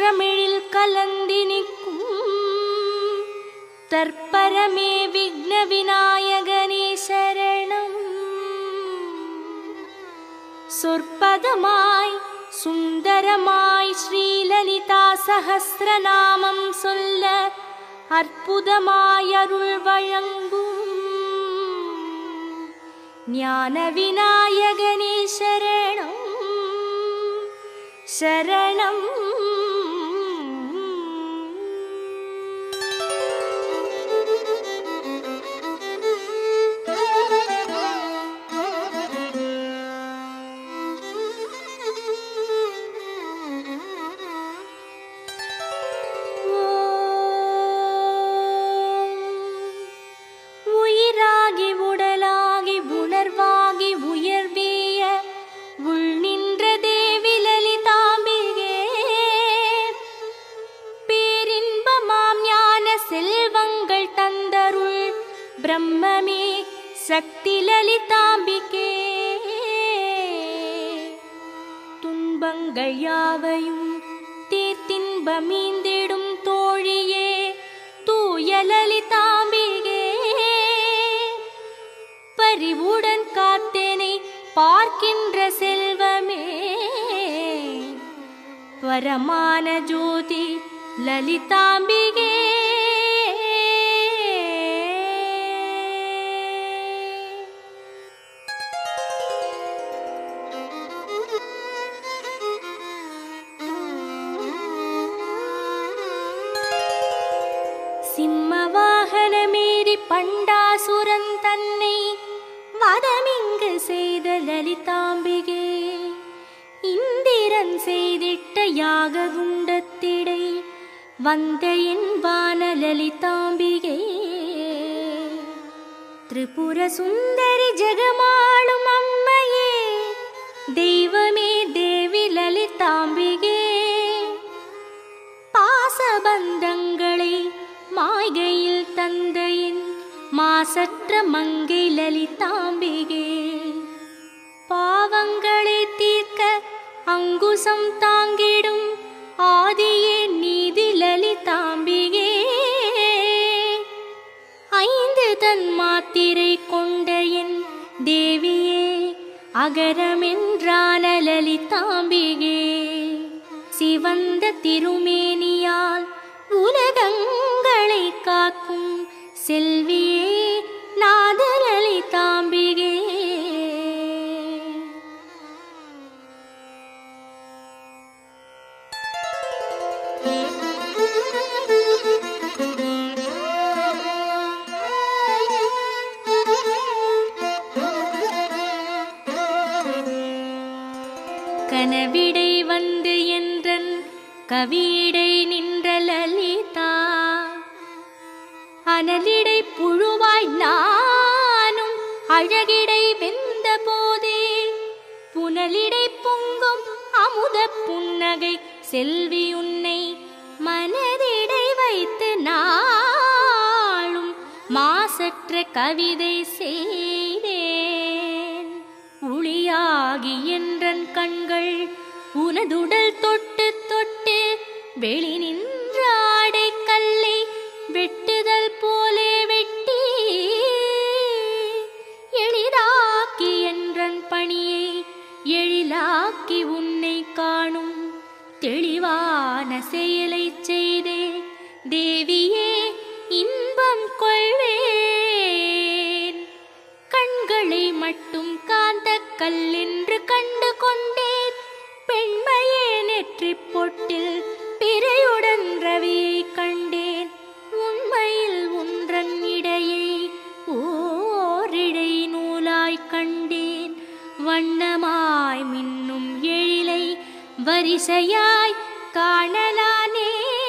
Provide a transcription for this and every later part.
தோற்றமிழில் கலந்தினிக்கும் தற்பரமே விக்ன விநாயகனே சரணம் சொற்பதமாய் சுந்தரமாய் ஸ்ரீலலிதா சகஸ்ரநாமம் சொல்ல அற்புதமாய் அருள் வழங்கும் ஞான விநாயகனே சரணம் சரணம் உயிராகி உடலாகி உணர்வாகி உயர்விய உள் நின்ற தேவி லலிதாம்பிகே பேரின்பமாம் ஞான செல்வங்கள் தந்தருள் பிரம்மமே சக்தி லலிதாம்பிகே துன்பங்கள் யாவையும் தீர்த்தின்பமீந்திடும் தோழியே தூய லலிதாம்பிகே பரிவுடன் காத்தேனை பார்க்கின்ற செல்வமே பரமான ஜோதி லலிதாம்பிகே சிம்ம வாகனமேறி பண்டாசுரன் தன்னை வதமிங்கு செய்த லலிதாம்பிகே இந்திரன் செய்திட்ட யாக குண்டத்திடை வந்த என் வான லலிதாம்பிகே திரிபுர சுந்தரி ஜெகமாளும் அம்மையே தெய்வமே தேவி லலிதாம்பிகே பாசபந்தங்களை மாய்கையில் தந்தையின் மாசற்ற மங்கை லலிதாம்பிகே பாவங்களை தீர்க்க அங்குசம் தாங்கிடும் ஆதியே நீதி லலிதாம்பிகே ஐந்து தன் மாத்திரை கொண்ட என் தேவியே அகரமென்றான லலிதாம்பிகே சிவந்த திருமேனியால் உலகங்களை காக்கும் செல்வியே நாத லலிதாம்பிகே கனவிடை வந்து என்றன் கவியிடை நின்ற லலிதா அனலிடை புழுவாய் நானும் அழகிடை வெந்த போதே புனலிடை பொங்கும் அமுத புன்னகை செல்வி உன்னை மனதிடை வைத்து நாளும் மாசற்ற கவிதை செய்தேன் ஒளியாகி என்றன் கண்கள் உனதுடல் தொட்டு தொட்டு வெளி நின்ற ஆடை கல்லை வெட்டுதல் போலே வெட்டி எளிதாக்கி என்றன் பணியை எழிலாக்கி உன்னை காணும் தெளிவான செயலை செய்தே தேவியே இன்பம் கொள்வேன் கண்களை மட்டும் காந்த கல்லென்று கண்டு கொண்டேன் பெண்மையே நெற்றி பொட்டில் பிறையுடன் ரவியை கண்டேன் உண்மையில் ஒன்றன் இடையை ஓரிடை நூலாய் கண்டேன் வண்ணமாய் மின்னும் எழிலை வரிசையாய் காணலானே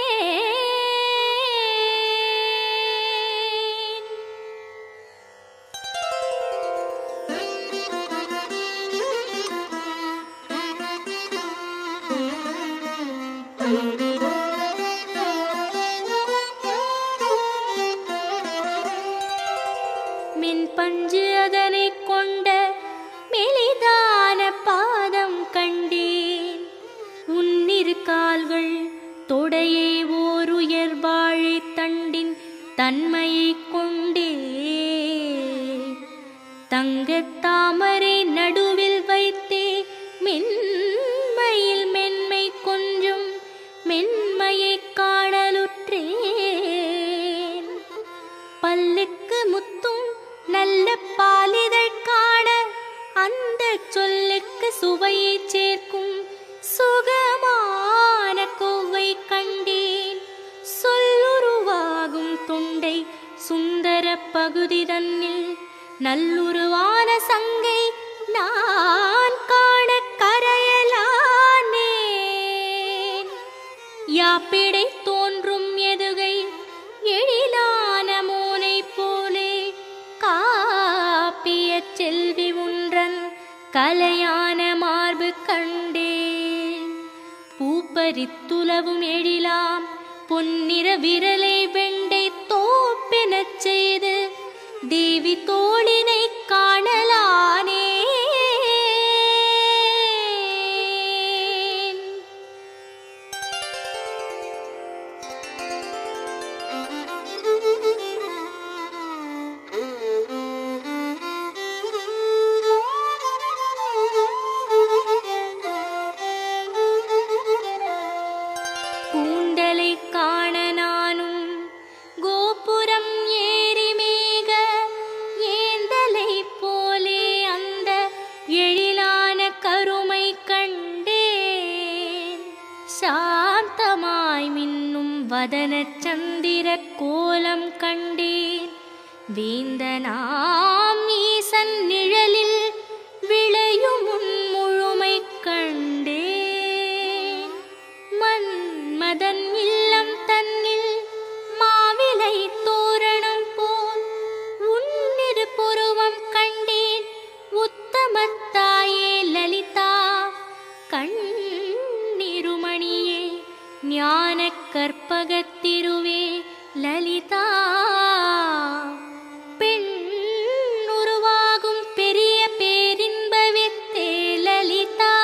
மின் பஞ்சு அதனை கொண்ட மெலிதான பாதம் கண்டேன் உன்னிருக்கா வாழைத்தண்டின் தன்மையைக் கொண்டே தங்கத் தாமரை நடுவில் வைத்தே மென்மையில் மென்மை கொஞ்சும் மென்மையைக் காணலுற்றேன் பல்லுக்கு முத்தும் நல்ல பாலிதழ் காண அந்த சொல்லுக்கு சுவையை சேர்க்கும் சுகமான கோவை கண்டேன் சொல்லுருவாகும் தொண்டை சுந்தர பகுதி தன்னில் நல்லுருவான சங்கை நான் காண கரையலானேன் யாப்பிடை தோன்றும் எதுகை எழிலான மோனை போலே காப்பிய செல்வி ஒன்றன் கலையான மார்பு கண்டேன் பூப்பரித்துலவும் எழிலாம் பொன்னிற விரலை வெண்டை தோப்பெனச் செய்து தேவி தோளினை காணலானேன் கூந்தலை காண நானும் கோபுரம் ஏறி மேக ஏந்தலை போலே அந்த எழிலான கருமை கண்டேன் சாந்தமாய் மின்னும் வதன சந்திர கோலம் கண்டேன் வேந்தனாம் ஈசன் நிழலில் விளையும் உன் முழுமை கண்டேன் மன்மதன் இல்லம் தன்னில் மாவிலை தோரணம் போல் உன்னிரு புருவம் கண்டேன் உத்தமத்தாயே லலிதா கண்ணிருமணியே ஞான கற்பகத்திருவே லலிதா பெண் உருவாகும் பெரிய பேரின்ப வித்தே லலிதா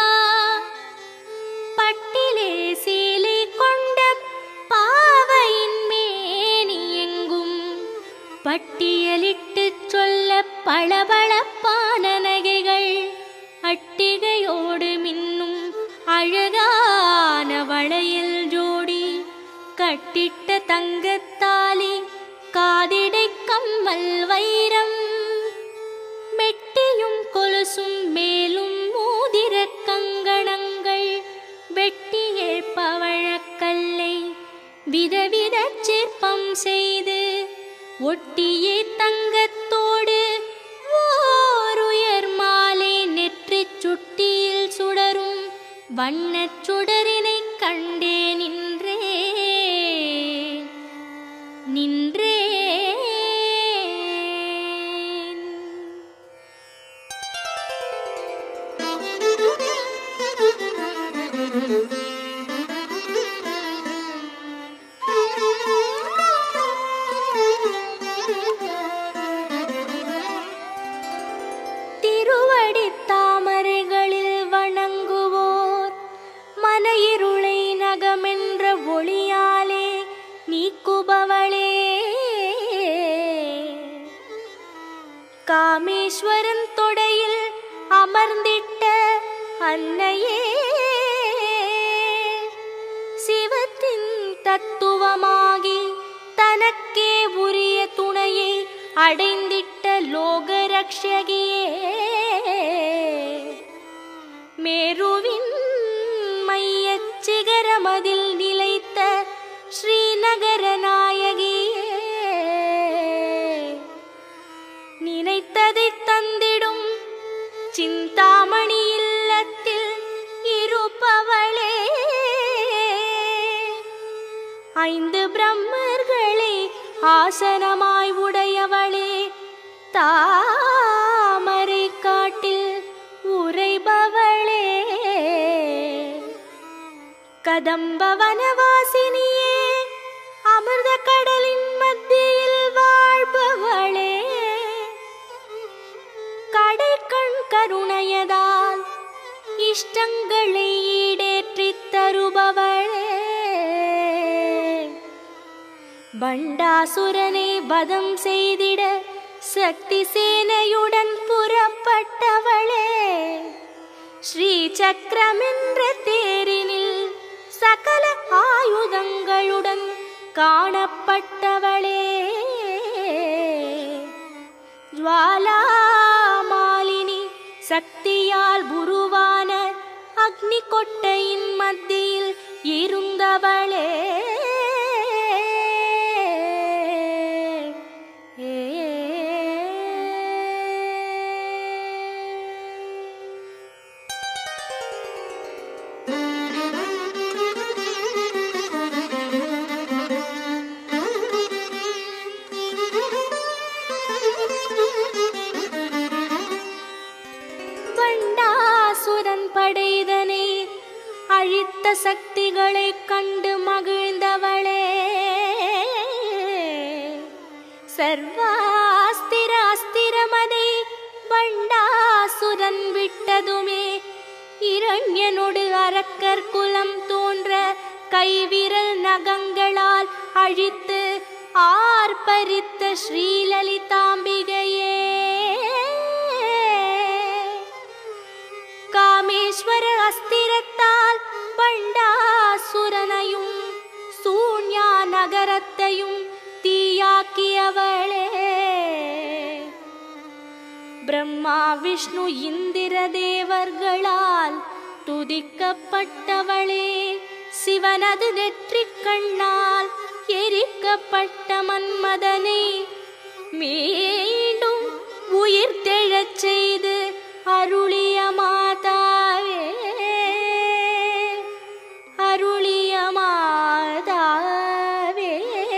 பட்டிலே சீலை கொண்ட பாவையின் மேனி எங்கும் பட்டியலிட்டு சொல்ல பளபளப்பான நகைகள் அட்டிகையோடு மின்னும் அழகான வளையல் ஜோடி கட்டிட்ட தங்கத்தாலி காதிடை கம்மல் வைரம் மெட்டியும் கொலுசும் மேலும் மோதிர கங்கணங்கள் வெட்டியே பவழக்கல்லை விதவித சிற்பம் செய்து ஒட்டியே தங்கத்தோடு ஓருயர் மாலை நெற்றிச் சுட்டியில் சுடரும் வண்ணச் சுடரினை கண்டே நின்றே நின்றேன் திருவடித் தாமரைகளில் வணங்குவோர் மனையிருளை நகமென்ற ஒளியாலே நீக்குபவளே காமேஸ்வரன் தொடையில் அமர்ந்திட்ட அன்னையே சிவத்தின் தத்துவமாகி தனக்கே உரிய துணையை அடைந்திட்ட லோக ரக்ஷகியே மேருவின் மையச் சிகரமதில் நிலைத்த ஸ்ரீநகர நாயகியே நினைத்ததை தந்திடும் சிந்தாமணி இல்லத்தில் இருப்பவளே ஐந்து பிரம்மர்களை ஆசனமாய் உடையவளே தாமரை காட்டில் உறைபவளே கதம்ப வனவாசினியே அமிர்த கடலின் மத்தியில் வாழ்பவளே கடைக்கண் கருணையதால் இஷ்டங்களை ஈடேற்றித் தருபவளே பண்டாசுரனை வதம் செய்திட சக்தி சேனையுடன் புறப்பட்டவளே ஸ்ரீ சக்கரமென்ற தேரினில் சகல ஆயுதங்களுடன் காணப்பட்டவளே ஜுவாலாமாலினி சக்தியால் உருவான அக்னி கொட்டையின் மத்தியில் இருந்தவளே பண்டாசுரன் படைதனை அழித்த சக்திகளைக் கண்டு மகிழ்ந்தவளே சர்வாஸ்திர அஸ்திரமதை பண்டாசுரன் விட்டதுமே இரண்யனொடு அரக்கர் குலம் தோன்ற கைவிரல் நகங்களால் அழித்து ஆர்ப்பரித்த ஸ்ரீலலிதாம்பிகையே காமேஸ்வர அஸ்திரத்தால் பண்டாசுரனையும் சூன்யா நகரத்தையும் தீயாக்கியவளே பிரம்மா விஷ்ணு இந்திர தேவர்களால் துதிக்கப்பட்டவளே சிவனது நெற்றிக் கண்ணால் எரிக்கப்பட்ட மன்மதனை மீண்டும் உயிர் தெழச் செய்து அருளிய மாதாவே அருளிய மாதாவே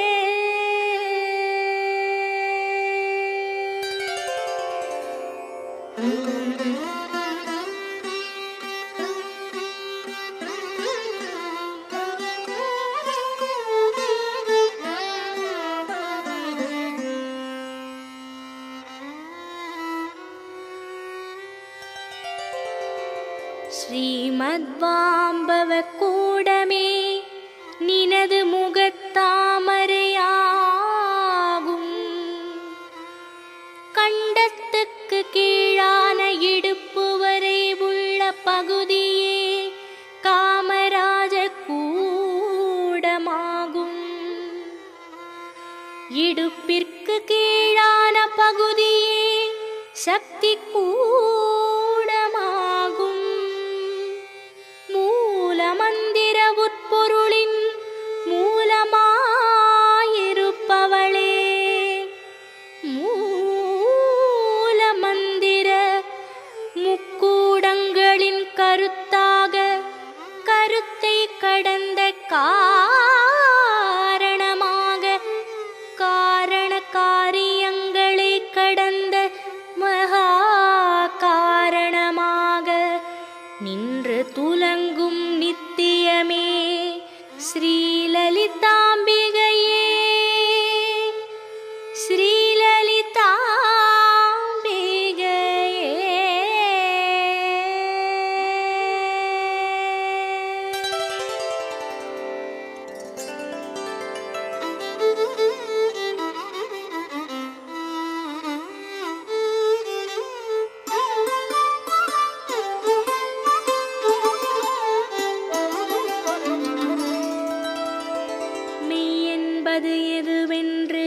ஸ்ரீமத்வாம்பவ கூடமே நினது முகத்தாமரையாகும் கண்டத்துக்கு கீழான இடுப்பு வரை உள்ள பகுதியே காமராஜ கூடமாகும் இடுப்பிற்கு கீழான பகுதியே சக்தி கூடமாகும் மூல மந்திர உட்பொருளின் மூலமாயிருப்பவளே மூல மந்திர முக்கூடங்களின் கருத்தாக கருத்தை கடந்த காரணமாக காரண காரியங்களை கடந்த மகா காரணமாக நின்று துலங்கும் நித்தியமே ஸ்ரீலலிதாம்பிகையே ஸ்ரீலலிதாம்பிகையே மெய் என்பது எதுவென்று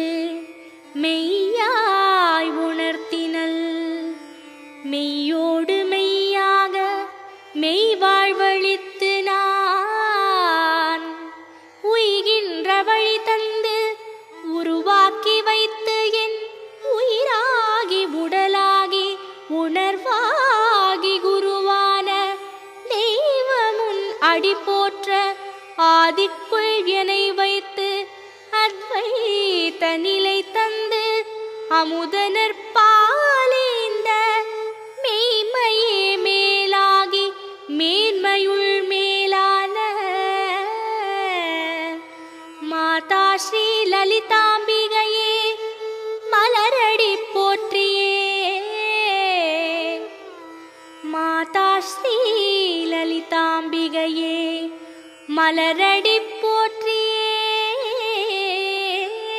மெய்யாய் உணர்த்தினல் மெய்யோடு மெய்யாக மெய் வாழ்வழித்து நான் உய்கின்ற வழி தந்து உருவாக்கி வைத்து என் உயிராகி உடலாகி உணர்வாகி குருவான தெய்வமுன் அடி போற்ற ஆதிக்குள் எனை வைத்து அத்வைத்த நிலை தந்து அமுதனர் பாலேந்த மெய்மையே மேலாகி மேன்மையுள் மேலான மாதா ஸ்ரீ லலிதாம்பிகையே மலரடி போற்றியே மாதா ஸ்ரீ லலிதாம்பிகையே மலரடி போற்றியே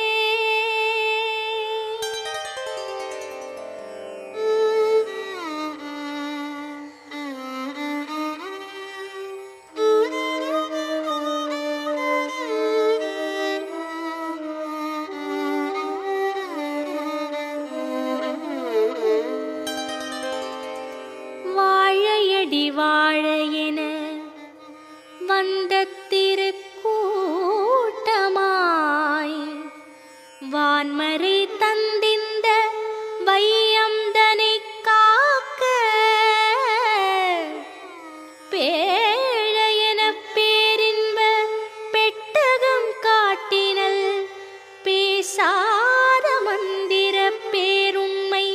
பேசாத மந்திர பேருண்மை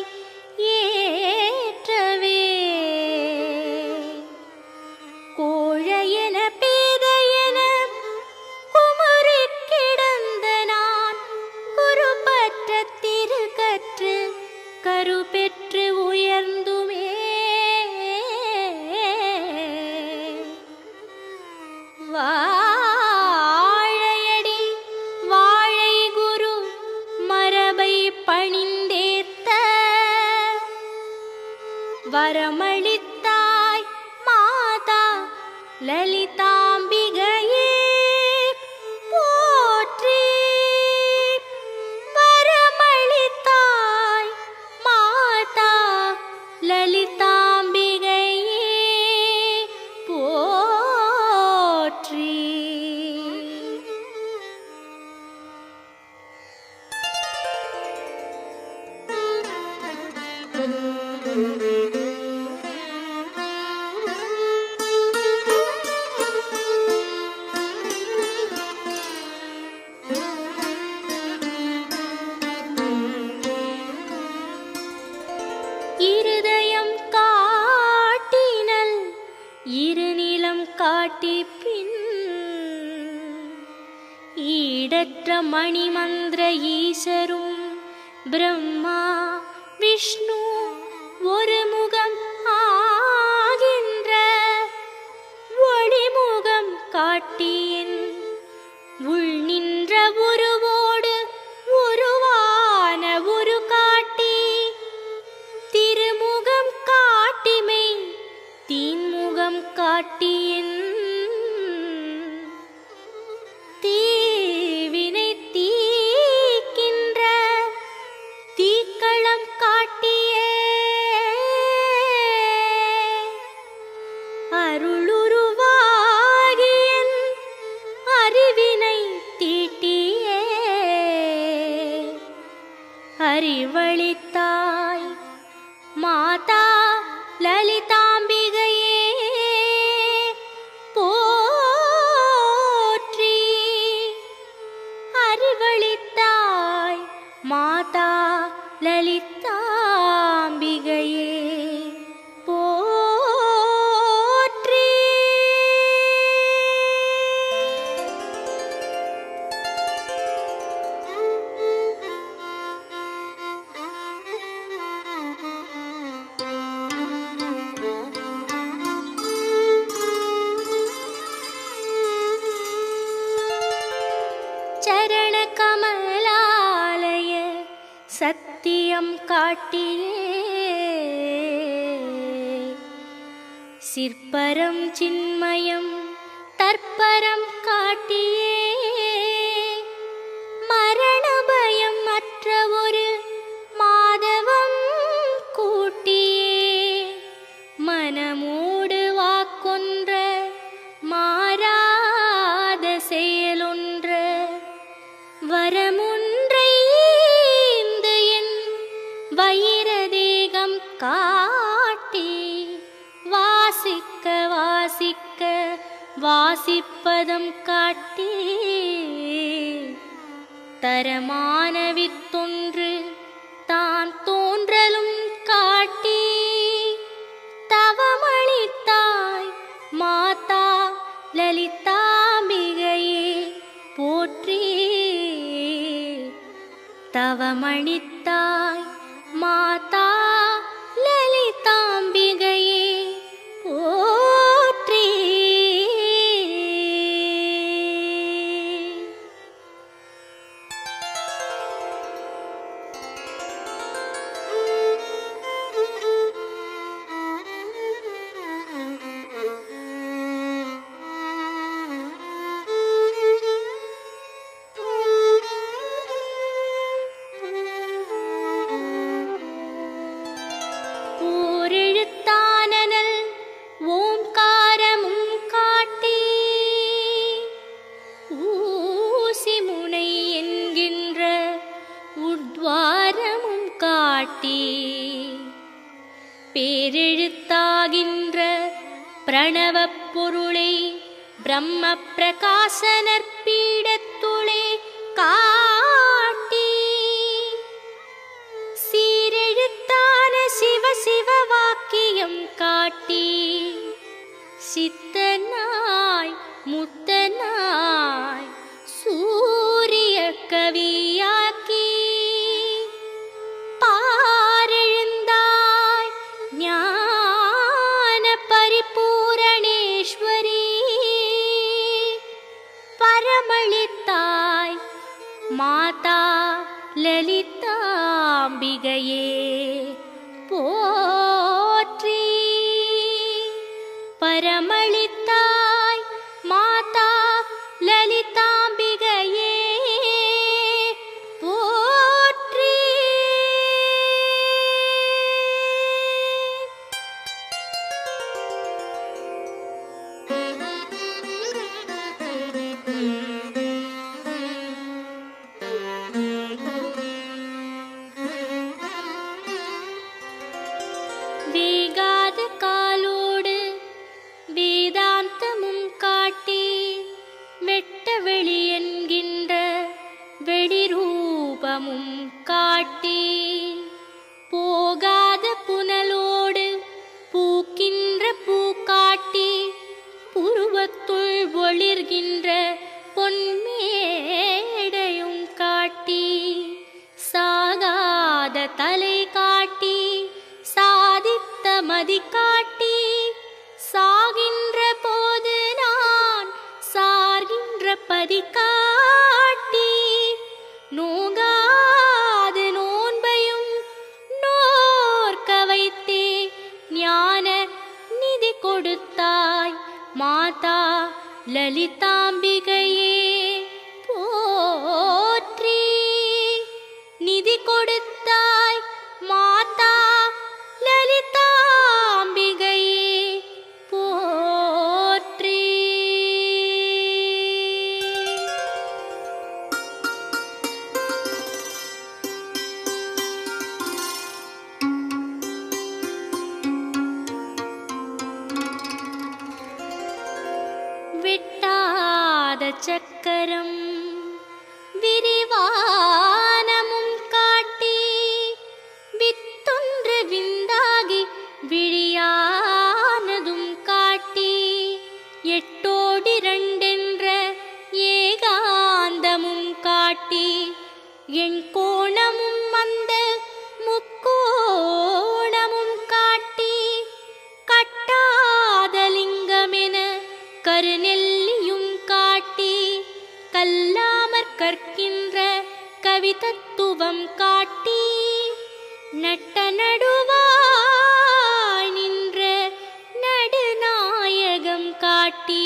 ஏற்றவே கோழையென பேதையென குமரி கிடந்த நான் குரு பற்ற திரு கற்று கரு பெற்று உயர்ந்துமே வாழையடி வாழை குரு மரபை பணிந்தேத்த வரமளித்தாய் மாதா லலிதாம்பிகையே போற்றி வரமளித்தாய் மாதா லலிதாம்பிகையே போற்றி இருதயம் காட்டினல் இருநிலம் காட்டி பின் ஈடற்ற மணிமந்திர ஈசரும் பிரம்மா விஷ்ணு ஒரு முகம் ஆகின்ற ஒளிமுகம் காட்டியின் உள் நின்ற உருவோடு உருவான உரு காட்டி திருமுகம் காட்டிமை தீன்முகம் காட்டியின் தீவினை தீக்கின்ற தீக்களம் காட்டியே அருளுருவாகியன் அறிவினை தீட்டியே அறிவழித்தாய் மாதா லலிதாம்பிகையே போற்றி அறிவழித்தாய் மாதா லலிதாம்பிகையே போற்றி சரண கமலாலய சத்தியம் காட்டியே சிற்பரம் சின்மயம் தற்பரம் காட்டியே மரண பயம் அற்ற ஒரு மாதவம் கூட்டியே மனமூடு வாக்கொன்ற மாறாத செயலொன்ற வரமுன்றை ஈந்து என் வைர தேகம் காட்டி வாசிக்க வாசிக்க வாசிப்பதம் காட்டி தரமான வித்தொன்று தான் தோன்றலும் காட்டி தவமளித்தாய் மாதா லலிதாம்பிகையே போற்றி தவமளித்தாய் மாதா லலிதாம்பிகையே போற்றி ஓரெழுத்தானனல் ஓம்காரமும் காட்டி ஊசி முனை என்கின்ற உட்வாரமும் காட்டி பேரெழுத்தாகின்ற பிரணவப் பொருளை பிரம்ம பிரகாசனர் பீடத்துளே காட்டி லலிதாம்பிகையே போற்றி பரமளித்தாய் மாதா லலிதாம்பிகையே போற்றி வேகாத காலோடு வேதாந்தமும் காட்டி வெட்ட வெளி என்கின்ற வெளிரூபமும் காட்டி போகாத புனலோடு பூக்கின்ற பூ காட்டி புருவத்துள் ஒளிர்கின்ற பொன்மேடையும் காட்டி சாகாத தலை காட்டி சாதித்த மதி காட்டி சாகின்ற போது நான் சார்கின்ற பதி காட்டி நோகாது நோன்பையும் நோர்க்க வைத்தே ஞான நிதி கொடுத்தாய் மாதா லலிதாம்பிகையே போற்றி நிதி கொடுத்தாய் மாதா லலிதாம்பிகையே போற்றி வெட்டாத சக்கரம் விரிவானமும் காட்டி வித்தொன்று விந்தாகி விழியானதும் காட்டி எட்டோடி ரெண்டென்ற ஏகாந்தமும் காட்டி என் கோணமும் அந்த முக்கோணமும் காட்டி கட்டாத லிங்கமென கருநெல்லியும் காட்டி கல்லாமற் கற்கின்ற கவிதத்துவம் காட்டி நட்ட நடுவாய் நின்ற நடுநாயகம் காட்டி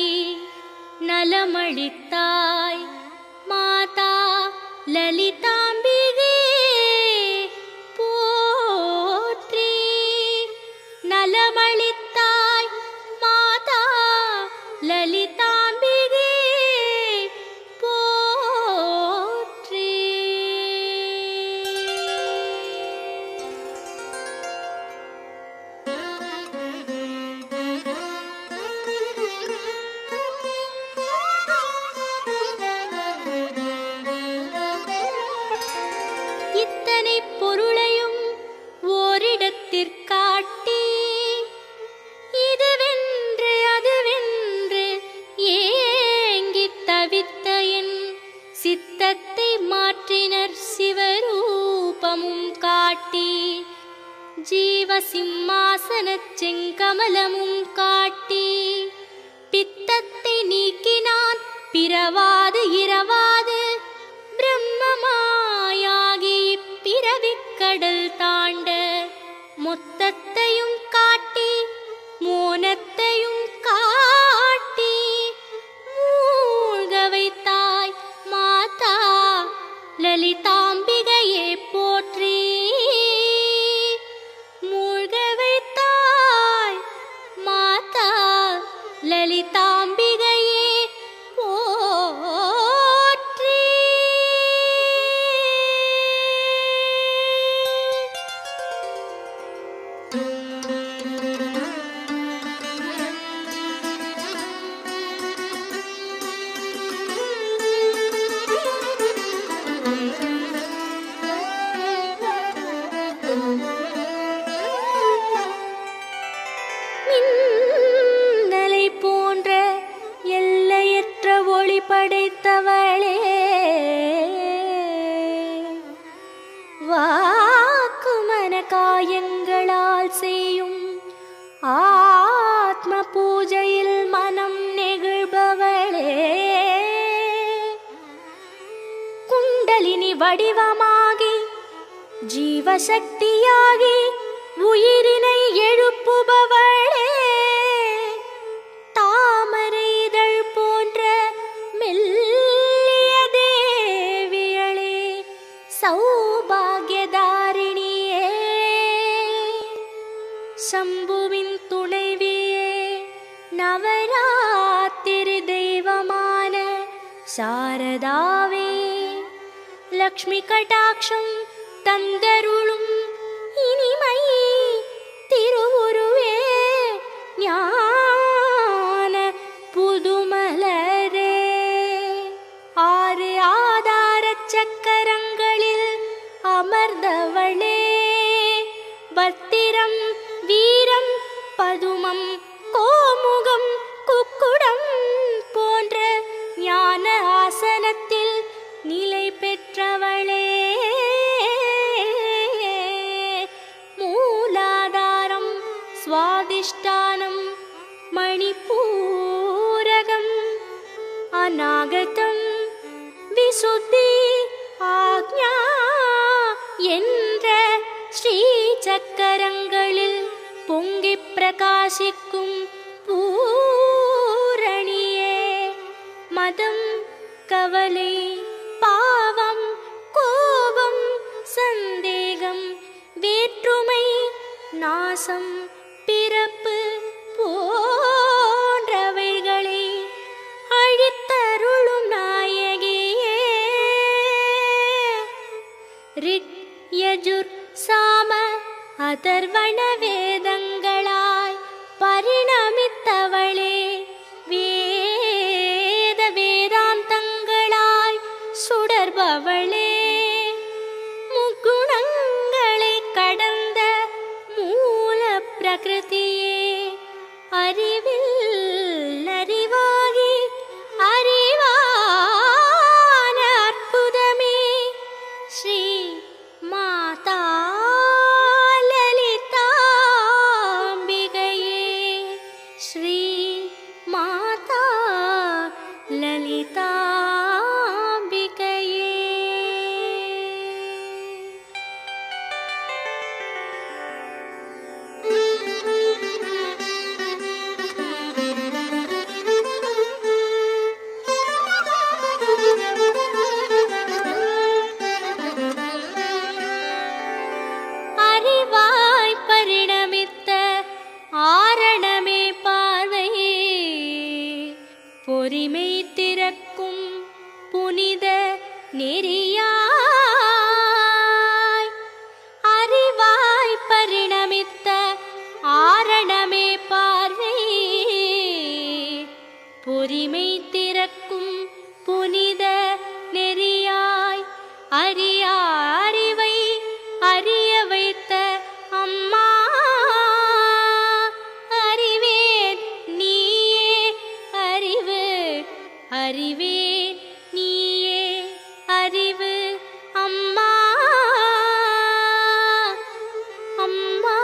நலமளித்தாய் மாதா லலிதாம்பிகே போற்றி நலமளித்தாய் மாதா லலிதாம்பிகே போற்றி இத்தனை பொருளையும் ஓரிடத்திற்காட்டி இதுவென்று அதுவென்று ஏங்கித் தவித்த என் சித்தத்தை மாற்றினர் சிவரூபமும் காட்டி ஜீவ சிம்மாசனச் செங்கமலமும் காட்டி பித்தத்தை நீக்கினான் பிறவாது இரவாது பிரம்மமாயாகி இப்பிறவிக் கடல் தாண்ட மொத்தத்தையும் காட்டி மோனத்தையும் காட்டி மூழ்க வைத்தாய் மாதா லலிதாம்பிகையே போற்றி மூழ்க வைத்தாய் மாதா லலிதாம்பிகையே போற்றி மின்னலை போன்ற எல்லையற்ற ஒளி படைத்தவளே வாக்கு மன காயங்களால் செய்யும் ஆத்ம பூஜையில் மனம் நெகிழ்பவளே குண்டலினி வழி வடிவமாகி ஜீவசக்தியாகி உயிரினை எழுப்புபவளே தாமரை இதழ் போன்ற மெல்லிய தேவியளே சௌபாகியதாரிணியே சம்புவின் துணைவியே நவராத்திரி தெய்வமான சாரதாவே லக்ஷ்மி கடாட்சம் தந்தருளும் இனிமை திருவுருவே ஞான புதுமலரே ஆறு ஆதார சக்கரங்களில் அமர்ந்தவளே பத்திரம் வீரம் பதுமம் கோமுகம் குக்குடம் போன்ற ஞான ஆசனத்தில் நிலை பெற்றவளே மூலாதாரம் சுவாதிஷ்டானம் மணிப்பூரகம் அநாகதம் விசுத்தி ஆக்ஞா என்ற ஸ்ரீ சக்கரங்களில் பொங்கிப் பிரகாசிக்கும் பூரணியே மதம் கவலை பாவம் கோபம் சந்தேகம் வேற்றுமை நாசம் பிறப்பு போன்றவைகளை அழித்தருளும் நாயகியே ரிக் யஜுர் சாம அதர்வண வேதங்களாய் பரிணமித்தவளே வேத வேதாந்தங்களாய் சுடர்பவளே முக்குணங்களை கடந்த மூல பிரகிருதியே அறிவில் அறிவாகி அறிவான அற்புதமே ஸ்ரீ மாதா லலிதாம்பிகையே ஸ்ரீ மாதா லலிதாம்பிகையே அறிவாய் பரிணமித்த ஆரணமே பார்வை பொறிமை திறக்கும் புனித நெறியாய் அறிவாய் பரிணமித்த ஆரணமே பார்வை பொறிமை திறக்கும் புனித நெறியாய் அறிய அறிவை அறிய வைத்த அம்மா அறிவேன் நீயே அறிவு அறிவேன் நீயே அறிவு அம்மா அம்மா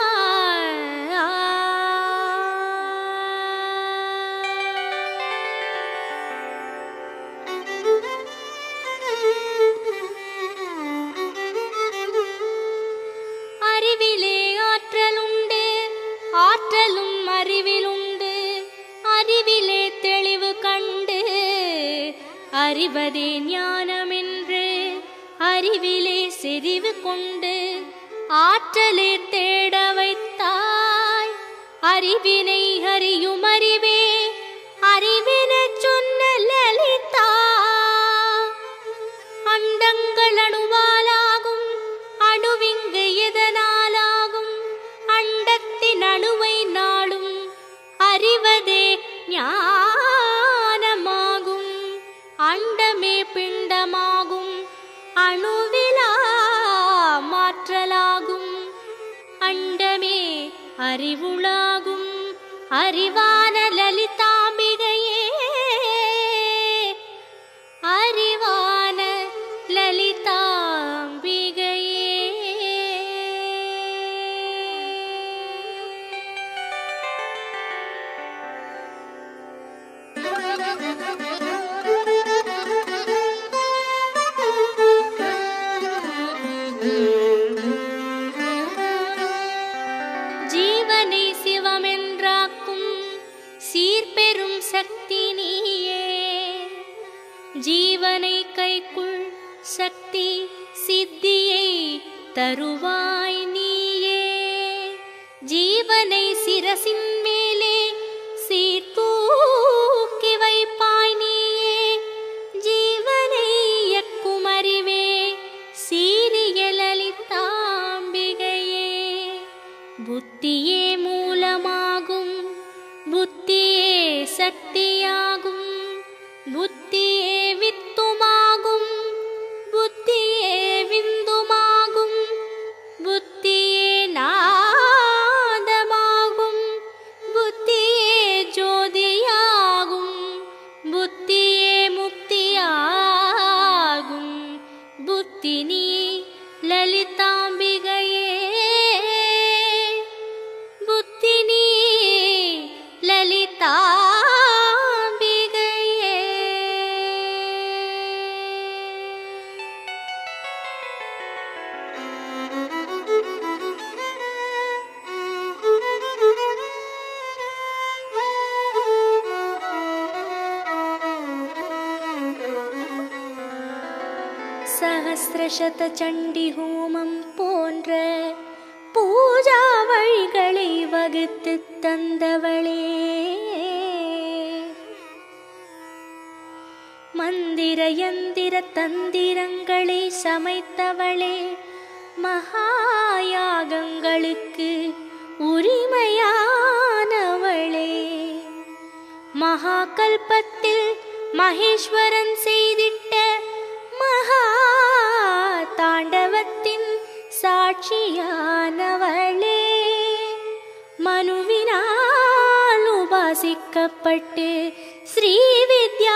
அறிவிலே ஆற்றலுண்டு ஆற்றலும் அறிவிலுண்டு அறிவிலே தெளிவு கண்டு அறிவதே ஞானமென்று அறிவிலே செறிவு கொண்டு ஆற்றலே தேட வைத்தாய் அறிவினை அறியும் அறிவே அறிவினச் சொன்ன லலிதா அண்டங்கள் அணுவாலாகும் அணுவிங்கு எதனாலாகும் அண்டத்தின் அணுவை நாளும் அறிவதே ஞானமாகும் அண்டமே பிண்டமாகும் அணுவிலா மாற்றலாகும் அண்டமே அறிவுளாகும் அறிவான லலிதாம்பிகையே அறிவான லலிதாம்பிகையே ஜீவனை சிவமென்றாக்கும் சீர்பெரும் சக்தி நீயே ஜீவனை கைக்குள் சக்தி சித்தியை தருவாய் நீயே ஜீவனை சிரசின் மேலே சீர்தூக்கி வைப்பாய் நீயே ஜீவனை இயக்கும் அறிவே சீரிய லலிதாம்பிகையே புத்தியே மூலமாகும் புத்தியே சக்தியாகும் புத்தியே வித்துமாகும் புத்தியே விந்துமாகும் புத்தியே நாதமாகும் புத்தியே ஜோதியாகும் புத்தியே முக்தியாகும் புத்தி நீ லலிதாம்பிகையே புத்தி நீ லலிதாம்பிகையே சகசிரசத சண்டி ஹோமம் போன்ற பூஜா வழிகளை வகுத்து தந்தவளே மந்திர யந்திர தந்திரங்களை சமைத்தவளே மகாயாகங்களுக்கு உரிமையானவளே மகாகல்பத்தில் மகேஸ்வரன் செய்திட்ட மகா தாண்டவத்தின் சாட்சியானவளே மனுவினால் உபாசிக்கப்பட்டு ஸ்ரீவித்யா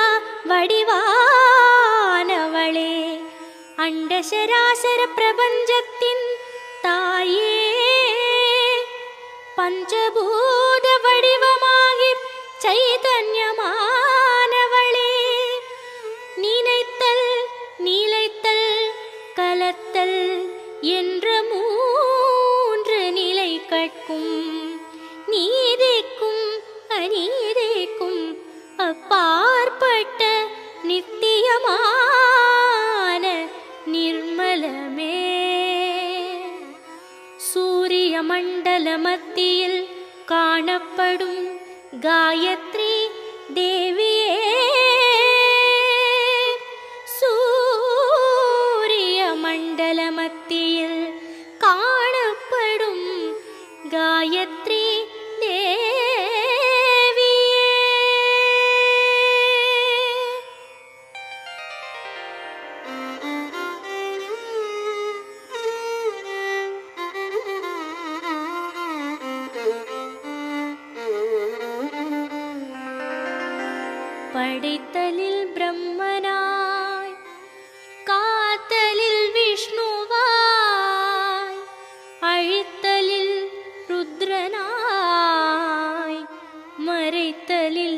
வடிவானவளே அண்டசராசர பிரபஞ்சத்தின் தாயே பஞ்சபூத வடிவமாகி சைதன்யமானவளே நினைத்தல் நிலைத்தல் கலத்தல் என்ற மூன்று நிலை கற்கும் நீதிக்கும் அநீதிக்கும் அப்பாற்பட்ட நித்தியமான நிர்மலமே சூரிய மண்டல மத்தியில் காணப்படும் காயத்ரி தேவியே சூரிய மண்டல மத்தியில் காணப்படும் காயத்ரி தேவியே படைத்தலில் பிரம்மனாய் காத்தலில் விஷ்ணுவாய் அழித்தலில் ருத்ரனாய் மறைத்தலில்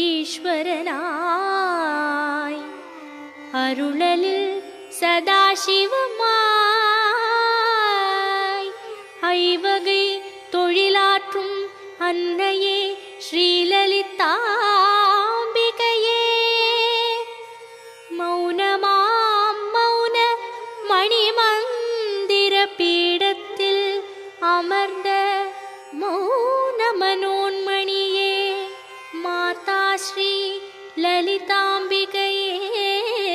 ஈஸ்வரனாய் அருளலில் சதாசிவமாய் ஐவகை தொழிலாற்றும் அன்னையே ஸ்ரீலலிதாம்பிகையே மௌனமாம் மௌன மணிமந்திர பீடத்தில் அமர்ந்த மௌன மனோன்மணியே மாதா ஸ்ரீ லலிதாம்பிகையே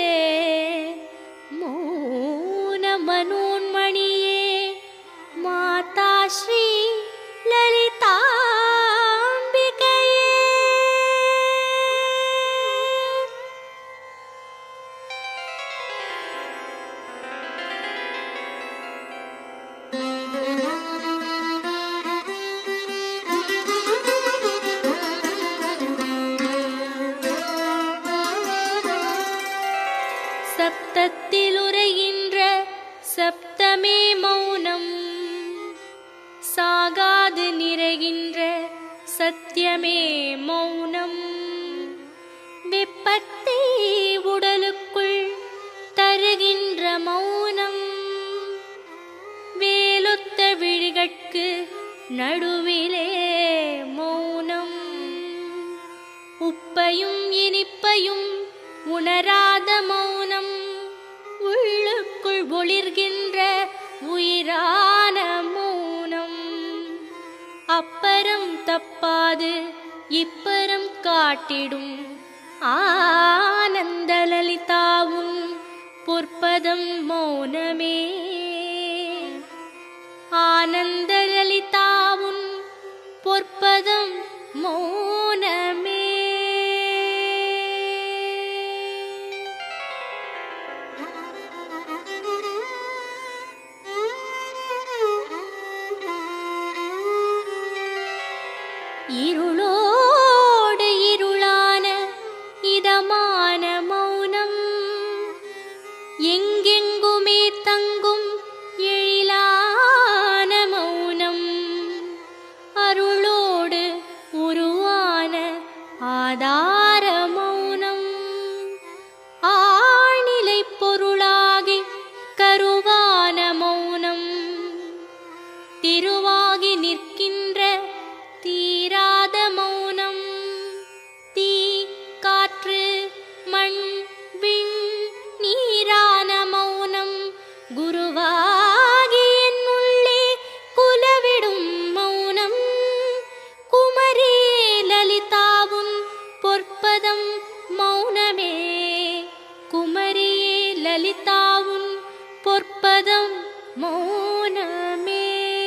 மௌன மனோன்மணியே மாதா ஸ்ரீ லலிதாம்பிகையே சப்தத்தில் உரைகின்ற சப்தமே மௌனம் சாகாது நிறைகின்ற சத்தியமே மௌனம் வெப்பத்தை உடலுக்குள் தருகின்ற மௌனம் உயிர்களுக்கு நடுவிலே மௌனம் உப்பையும் இனிப்பையும் உணராத மௌனம் உள்ளுக்குள் ஒளிர்கின்ற உயிரான மௌனம் அப்பறம் தப்பாது இப்பரம் காட்டிடும் ஆனந்த லலிதாவும் பொற்பதம் மௌனமே ஆனந்த லலிதாவும் பொற்பதம் மௌனமே இருளோடு இருளான இதமான மௌனம் எங்கெங்குமே தங்கும் எழிலான மௌனம் அருளோடு உருவான ஆதார மௌனம் ஆணிலை பொருளாகி கருவான மௌனம் திருவாகி நிற்கின்ற தீராத மௌனம் தீ காற்று மண் விண் நீரான மௌனம் குருவாகி என் உள்ளே குலவிடும் மௌனம் குமரி லலிதாவும் பொற்பதம் மௌனமே குமரியே லலிதாவும் பொற்பதம் மௌனமே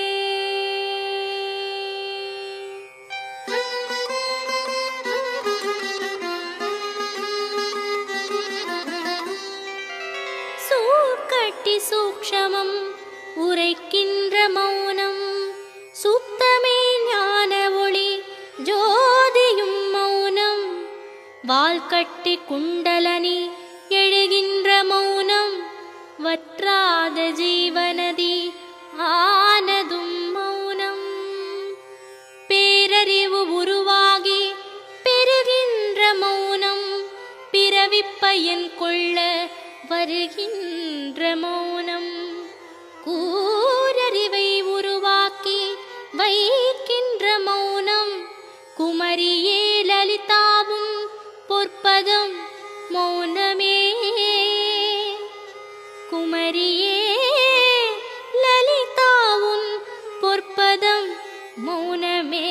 சூக்கட்டி சூக்ஷமம் உரைக்கின்ற மௌனம் சுத்தமே ஞான ஒளி ஜோதியும் மௌனம் வால்கட்டி குண்டலனி எழுகின்ற மௌனம் வற்றாத ஜீவனதி ஆனதும் மௌனம் பேரறிவு உருவாகி பெருகின்ற மௌனம் பிறவிப்பயன் கொள்ள வருகின்ற மௌனம் கூரறிவை உருவாக்கி வைக்கின்ற மௌனம் குமரியே லலிதாவும் பொற்பதம் மௌனமே குமரியே லலிதாவும் பொற்பதம் மௌனமே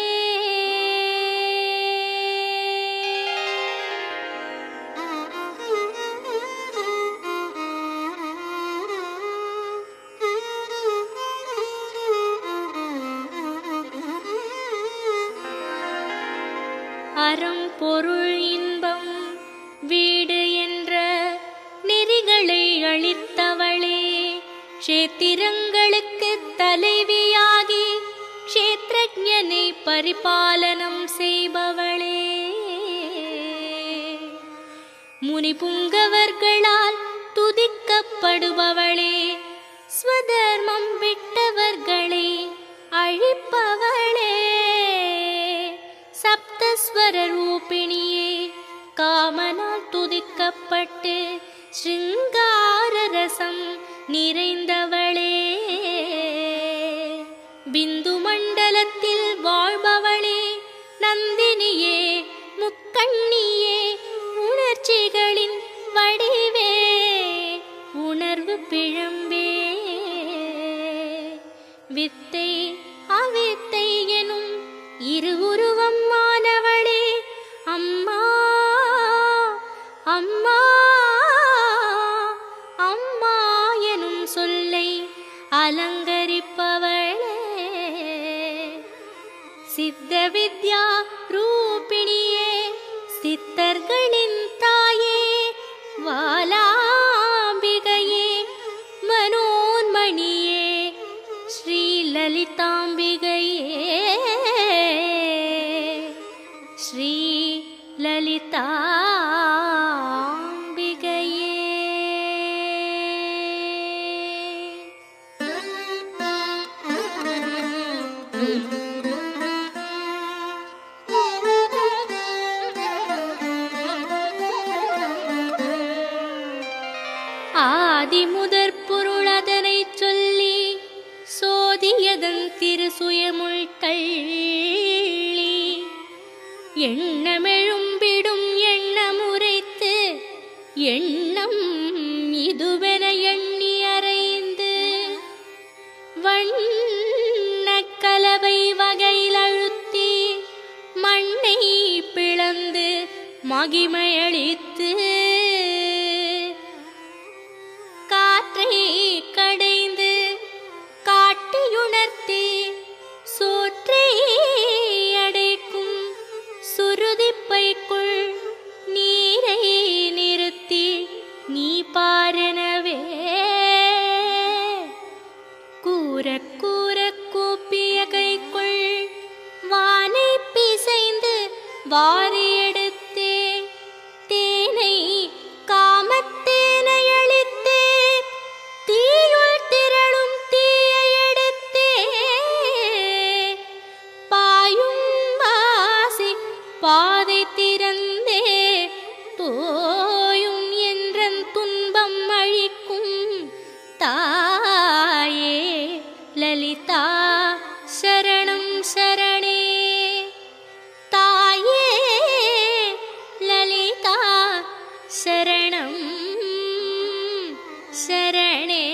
அறம் பொருள் இன்பம் வீடு என்ற நெறிகளை அளித்தவளே க்ஷேத்திரங்களுக்கு தலைவியாகி க்ஷேத்ரஜனை பரிபாலனம் செய்பவளே முனி புங்கவர்களால் துதிக்கப்படுபவளே ஸ்வதர்மம் விட்டவர்களை அழிப்பவளே சப்தஸ்வர ரூபிணியே காமனால் துதிக்கப்பட்டு ஸ்ருங்கார ரசம் நிறைந்தவளே பிந்து மண்டலத்தில் வாழ்பவளே நந்தினியே முக்கண்ணியே உணர்ச்சிகளின் வடிவே உணர்வு பிழம்பே வித்தை அவித்தை எனும் இரு உருவம் மாணவளே அம்மா அம்மா அம்மா எனும் சொல்லை அலங்கரிப்பவளே சித்த வித்யா ரூபிணியே சித்தர்களின் தாயே வாலாம்பிகையே மனோன்மணியே ஸ்ரீ லலிதாம்பிகையே ஸ்ரீ லலிதாம்பிகையே ஆதி முதற் பொருள் அதனைச் சொல்லி சோதியதன் திரு மகிமையளித்து காற்றை கடைந்து காட்டியுணர்த்தி சோற்றை அடைக்கும் சுருதிப்பைக்குள் நீரை நிறுத்தி நீ பாரெனவே கூற கூற கூப்பிய கைக்குள் வானை பிசைந்து வாரி எடுத்தே தேனை காமத்தேனை அளித்தே தீயுள் திரளும் தீயை எடுத்தே பாயும் வாசி பாதை திறந்தே தோயும் என்றன் துன்பம் அழிக்கும் தாயே லலிதா சரணம் சரணே தாயே லலிதா சரணம் சரணே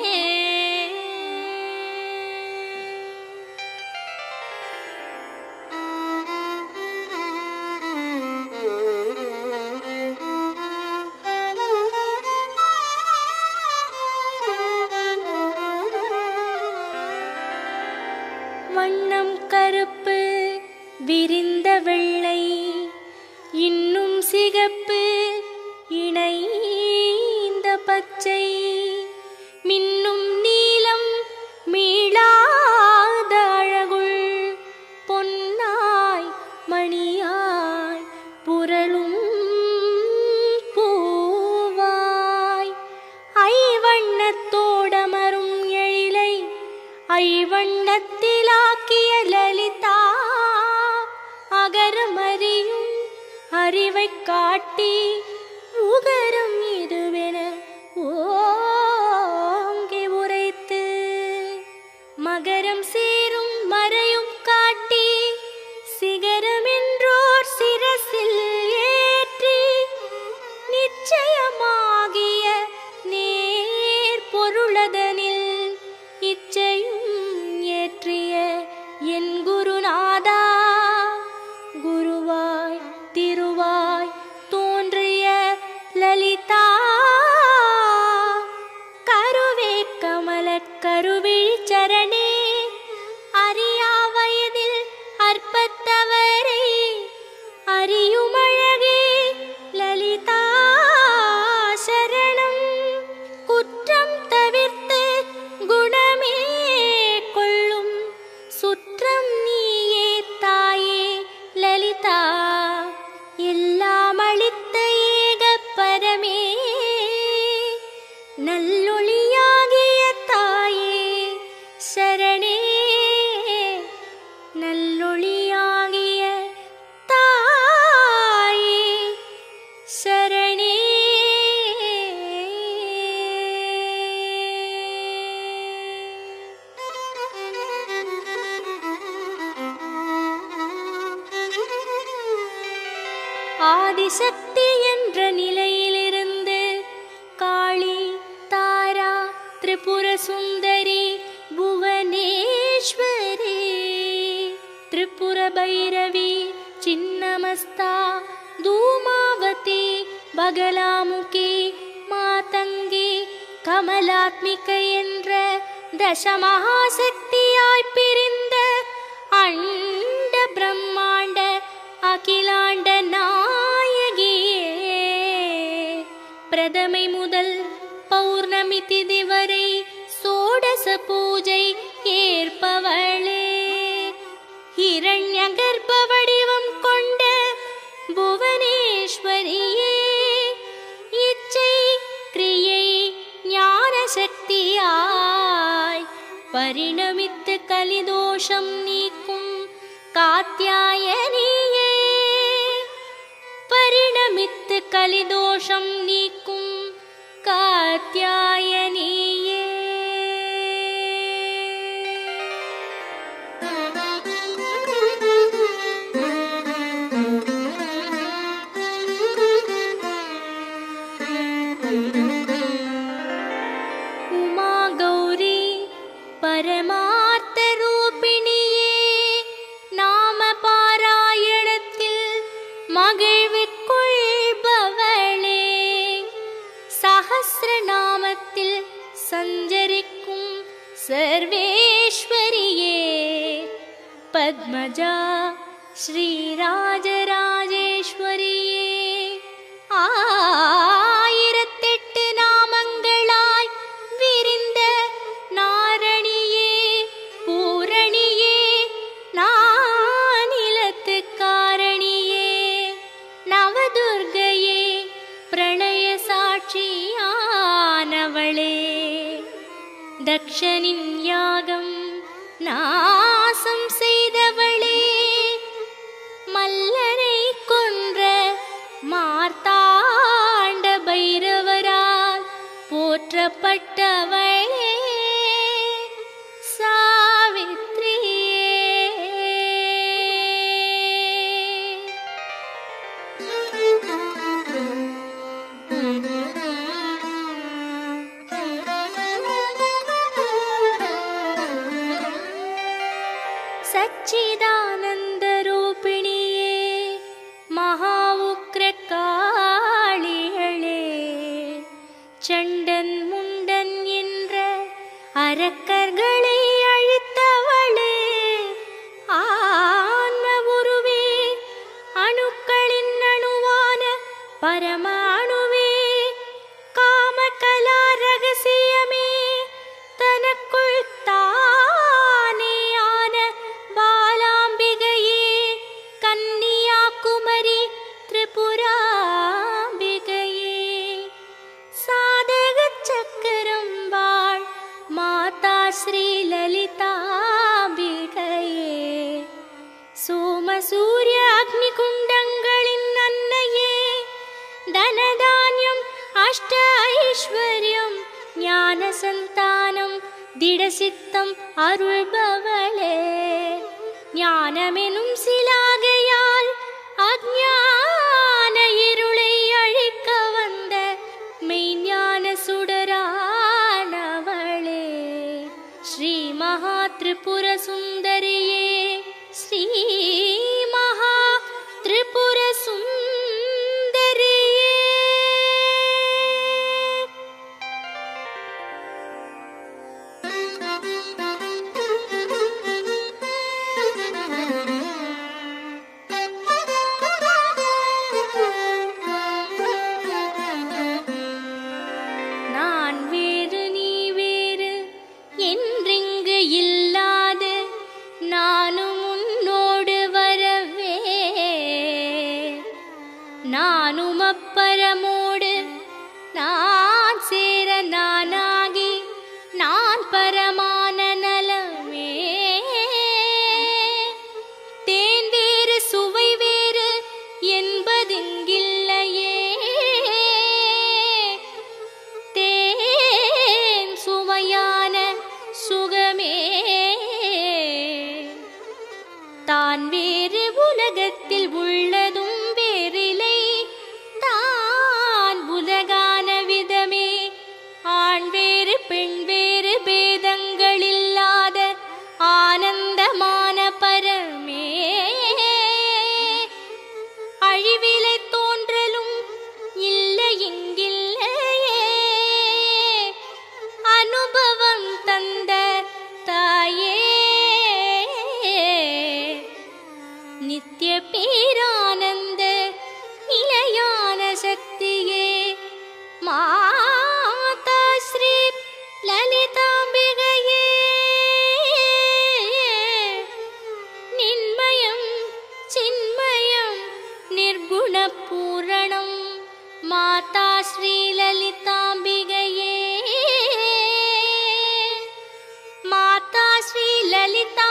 வண்ணம் கருப்பு விரிந்த வெள்ளை இன்னும் சிகப்பு இணைந்த பச்சை மின்னும் நீலம் மீளாத அழகுள் பொன்னாய் மணியாய் புரளும் பூவாய் ஐவண்ணத்தோடமரும் எழிலை ஐவண்ணத்திலாக்கிய லலிதா அகரமறியும் அறிவைக் காட்டி உகரம் இதுவென ஓங்கி உரைத்து மகரம் சேரும் மறையும் காட்டி சிகரமென்றோர் சிரசில் ஏற்றி நிச்சயமாகிய நேர் பொருளதனில் இச்சையும் ஏற்றிய என் குருநாதா குருவாய் திருவாய் தோன்றிய லலிதா கருவே கமல கருவிழி சரணே அறியா வயதில் அற்பத்தவரை அறியுமழகே லலிதா சரணம் குற்றம் தவிர்த்து குணமே கொள்ளும் சுற்றம் நீயே தாயே லலிதா எல்லாம் அளித்த ஏக பரமே நல்லொளியாகிய தாயே சரணே நல்லொளியாகிய தாயே சரணே ஆதிசக்தி என்ற நிலையிலிருந்து காளி தாரா திரிபுர சுந்தரி புவனேஸ்வரி திரிபுர பைரவி சின்னமஸ்தா தூமாவதி பகலாமுகி மாதங்கி கமலாத்மிகை என்ற தசமகாசக்தியாய் பிரிந்த அண்ட பிரம்மாண்ட அகிலாண்ட நாயகியே பிரதமை முதல் பௌர்ணமி திதி வரை சோடச பூஜை ஏற்பவளே ஹிரண்ய கர்ப்ப வடிவம் கொண்ட புவனேஸ்வரியே இச்சை கிரியை ஞான சக்தியாய் பரிணமித்து கலிதோஷம் நீக்கும் காத்தியாயனியே பரிணமித்து கலிதோஷம் நீக்கும் காத்தியாயனியே உமா கௌரி பரமார்த்த ரூபிணியே நாம பாராயணத்தில் மகிழ்விற்குள் सर्वेश्वरिये पद्मजा ஸ்ரீராஜராஜேஸ்வரியே ஆயிரத்தெட்டு நாமங்களாய் விரிந்த நாரணியே பூரணியே நானிலத்து காரணியே நவதுர்கையே பிரணய சாட்சியானவளே தக்ஷனின் யாகம் நாசம் செய்தவளே மல்லரை கொன்ற மார்த்தாண்ட பைரவரால் போற்றப்பட்டவளே சாவித்ரியே சச்சிதானந்தரூபிணியே மகா உக்ர காளிகளே சண்டன் முண்டன் என்ற அரக்கர்களை அழித்தவளே ஆன்ம உருவே அணுக்களின் அணுவான பரமாணுவே காமகலா ரகசியமே தனக்குள் தானேயான பாலாம்பிகையே கன்னியாகுமரி திரிபுராம்பிகையே சாதக சக்கரம் வாழ் மாதா ஸ்ரீ லலிதாம்பிகையே சோம சூரிய அக்னி குண்டங்களின் அன்னையே தனதானியம் அஷ்ட ஐஸ்வர்யம் ஞான சந்தானம் திடசித்தம் அருள்பவளே ஞானமெனும் சிலாகையால் அஞ்ஞான இருளை அழிக்க வந்த மெய்ஞான சுடரானவளே ஸ்ரீ மகா திரிபுர சுந்தரியே ஸ்ரீ மகா திரிபுர சுந்தரியே நான் வேறு நீ வேறு என்றிங்கு இல்லாது நானும் உன்னோடு வரவே நானும் அப்பரமோடு நான் சேர நானாகி நான் பரமான நலமே தேன் வேறு சுவை வேறு என்பதிங்கில்லையே தேன் சுவையான சுகமே தான் வேறு உலகத்தில் உள்ளதும் வேறில்லை தான் உலகான விதமே ஆண் வேறு பெண் வேறு பேதங்கள் இல்லாத ஆனந்தமான பரமே அழிவிலை தோன்றலும் இல்லை இங்கில்லையே அனுபவம் தந்த தாயே நித்திய பேரானந்த நிலையான சக்தியே மாதா ஸ்ரீ லலிதாம்பிகையே நின்மயம் சின்மயம் நிர்குண பூரணம் மாதா ஸ்ரீ லலிதாம்பிகையே மாதா ஸ்ரீ லலிதா